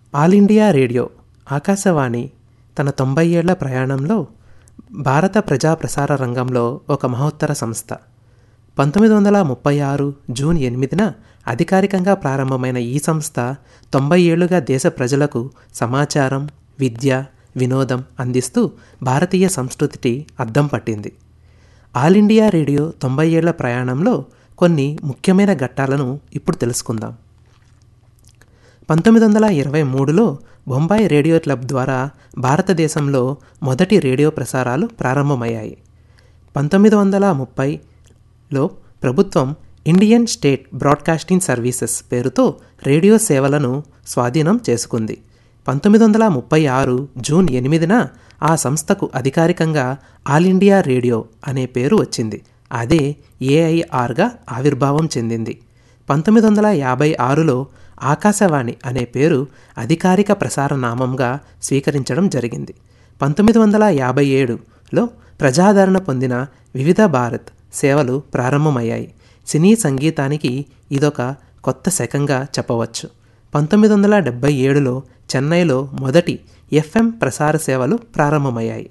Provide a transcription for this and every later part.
all India radio Akashvani తన తొంభై ఏళ్ల ప్రయాణంలో భారత ప్రజా ప్రసార రంగంలో ఒక మహోత్తర సంస్థ పంతొమ్మిది వందల ముప్పై ఆరు జూన్ ఎనిమిదిన అధికారికంగా ప్రారంభమైన ఈ సంస్థ తొంభై ఏళ్లుగా దేశ ప్రజలకు సమాచారం విద్య వినోదం అందిస్తూ భారతీయ సంస్కృతికి అద్దం పట్టింది ఆల్ ఇండియా రేడియో తొంభై ఏళ్ల ప్రయాణంలో కొన్ని ముఖ్యమైన ఘట్టాలను ఇప్పుడు తెలుసుకుందాం పంతొమ్మిది వందల ఇరవై మూడులో బొంబాయి రేడియో క్లబ్ ద్వారా భారతదేశంలో మొదటి రేడియో ప్రసారాలు ప్రారంభమయ్యాయి పంతొమ్మిది వందల ముప్పైలో ప్రభుత్వం ఇండియన్ స్టేట్ బ్రాడ్కాస్టింగ్ సర్వీసెస్ పేరుతో రేడియో సేవలను స్వాధీనం చేసుకుంది పంతొమ్మిది వందల ముప్పై ఆరు జూన్ ఎనిమిదిన ఆ సంస్థకు అధికారికంగా ఆల్ ఇండియా రేడియో అనే పేరు వచ్చింది అదే ఏఐఆర్గా ఆవిర్భావం చెందింది పంతొమ్మిది వందల యాభై ఆరులో ఆకాశవాణి అనే పేరు అధికారిక ప్రసార నామంగా స్వీకరించడం జరిగింది పంతొమ్మిది వందల యాభై ఏడులో ప్రజాదరణ పొందిన వివిధ భారత్ సేవలు ప్రారంభమయ్యాయి సినీ సంగీతానికి ఇదొక కొత్త శకంగా చెప్పవచ్చు పంతొమ్మిది వందల డెబ్బై ఏడులో చెన్నైలో మొదటి ఎఫ్ఎం ప్రసార సేవలు ప్రారంభమయ్యాయి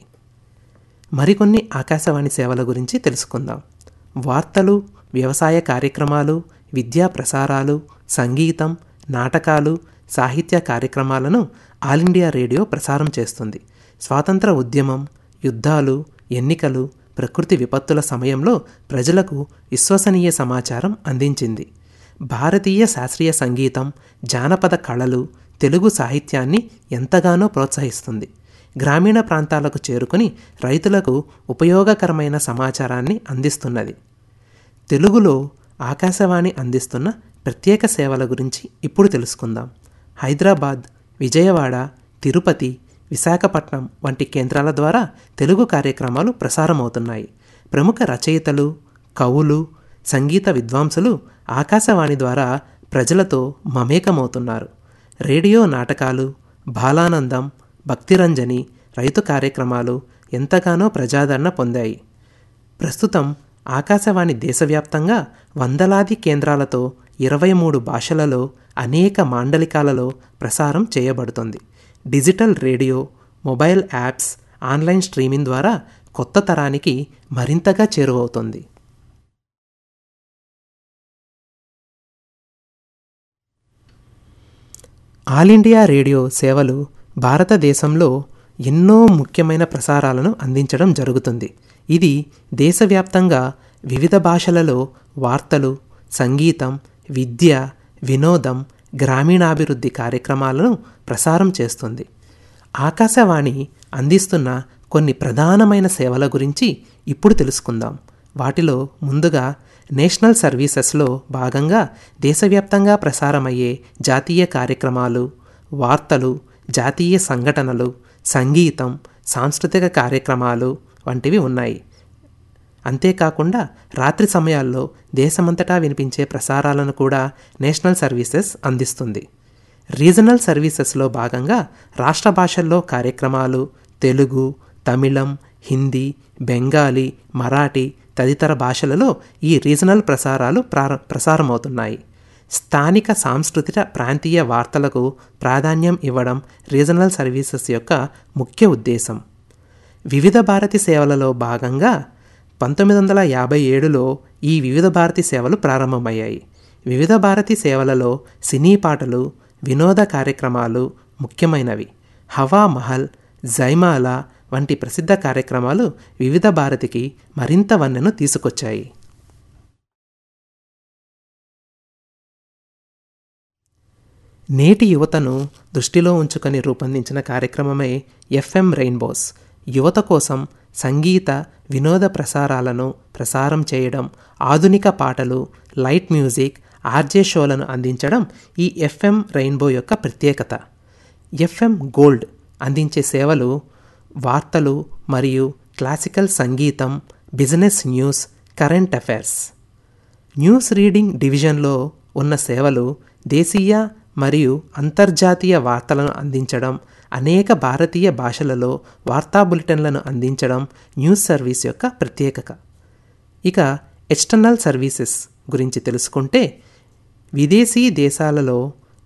మరికొన్ని ఆకాశవాణి సేవల గురించి తెలుసుకుందాం వార్తలు వ్యవసాయ కార్యక్రమాలు విద్యా ప్రసారాలు సంగీతం నాటకాలు సాహిత్య కార్యక్రమాలను ఆల్ ఇండియా రేడియో ప్రసారం చేస్తుంది స్వాతంత్ర ఉద్యమం యుద్ధాలు ఎన్నికలు ప్రకృతి విపత్తుల సమయంలో ప్రజలకు విశ్వసనీయ సమాచారం అందించింది భారతీయ శాస్త్రీయ సంగీతం జానపద కళలు తెలుగు సాహిత్యాన్ని ఎంతగానో ప్రోత్సహిస్తుంది గ్రామీణ ప్రాంతాలకు చేరుకుని రైతులకు ఉపయోగకరమైన సమాచారాన్ని అందిస్తున్నది తెలుగులో ఆకాశవాణి అందిస్తున్న ప్రత్యేక సేవల గురించి ఇప్పుడు తెలుసుకుందాం హైదరాబాద్ విజయవాడ తిరుపతి విశాఖపట్నం వంటి కేంద్రాల ద్వారా తెలుగు కార్యక్రమాలు ప్రసారమవుతున్నాయి ప్రముఖ రచయితలు కవులు సంగీత విద్వాంసులు ఆకాశవాణి ద్వారా ప్రజలతో మమేకమవుతున్నారు రేడియో నాటకాలు బాలానందం భక్తిరంజని రైతు కార్యక్రమాలు ఎంతగానో ప్రజాదరణ పొందాయి ప్రస్తుతం ఆకాశవాణి దేశవ్యాప్తంగా వందలాది కేంద్రాలతో ఇరవై మూడు భాషలలో అనేక మాండలికాలలో ప్రసారం చేయబడుతుంది digital radio mobile apps online streaming ద్వారా కొత్త తరానికి మరింతగా చేరువవుతుంది ఆల్ ఇండియా రేడియో సేవలు భారతదేశంలో ఎన్నో ముఖ్యమైన ప్రసారాలను అందించడం జరుగుతుంది ఇది దేశవ్యాప్తంగా వివిధ భాషలలో వార్తలు సంగీతం విద్య వినోదం గ్రామీణాభివృద్ధి కార్యక్రమాలను ప్రసారం చేస్తుంది ఆకాశవాణి అందిస్తున్న కొన్ని ప్రధానమైన సేవల గురించి ఇప్పుడు తెలుసుకుందాం వాటిలో ముందుగా నేషనల్ సర్వీసెస్లో భాగంగా దేశవ్యాప్తంగా ప్రసారమయ్యే జాతీయ కార్యక్రమాలు వార్తలు జాతీయ సంఘటనలు సంగీతం సాంస్కృతిక కార్యక్రమాలు వంటివి ఉన్నాయి అంతేకాకుండా రాత్రి సమయాల్లో దేశమంతటా వినిపించే ప్రసారాలను కూడా నేషనల్ సర్వీసెస్ అందిస్తుంది రీజనల్ సర్వీసెస్లో భాగంగా రాష్ట్ర భాషల్లో కార్యక్రమాలు తెలుగు తమిళం హిందీ బెంగాలీ మరాఠీ తదితర భాషలలో ఈ రీజనల్ ప్రసారాలు ప్రార ప్రసారమవుతున్నాయి స్థానిక సాంస్కృతిక ప్రాంతీయ వార్తలకు ప్రాధాన్యం ఇవ్వడం రీజనల్ సర్వీసెస్ యొక్క ముఖ్య ఉద్దేశం వివిధ భారతి సేవలలో భాగంగా పంతొమ్మిది వందల యాభై ఏడులో ఈ వివిధ భారతి సేవలు ప్రారంభమయ్యాయి వివిధ భారతి సేవలలో సినీ పాటలు వినోద కార్యక్రమాలు ముఖ్యమైనవి హవా మహల్ జైమాలా వంటి ప్రసిద్ధ కార్యక్రమాలు వివిధ భారతికి మరింత వన్నెను తీసుకొచ్చాయి నేటి యువతను దృష్టిలో ఉంచుకొని రూపొందించిన కార్యక్రమమే ఎఫ్ఎం రెయిన్బోస్ యువత కోసం సంగీత వినోద ప్రసారాలను ప్రసారం చేయడం ఆధునిక పాటలు లైట్ మ్యూజిక్ ఆర్జే షోలను అందించడం ఈ ఎఫ్ఎం రెయిన్బో యొక్క ప్రత్యేకత ఎఫ్ఎం గోల్డ్ అందించే సేవలు వార్తలు మరియు క్లాసికల్ సంగీతం business news current affairs news reading డివిజన్లో ఉన్న సేవలు దేశీయ మరియు అంతర్జాతీయ వార్తలను అందించడం అనేక భారతీయ భాషలలో వార్తా బులెటిన్లను అందించడం న్యూస్ సర్వీస్ యొక్క ప్రత్యేకత ఇక ఎక్స్టర్నల్ సర్వీసెస్ గురించి తెలుసుకుంటే విదేశీ దేశాలలో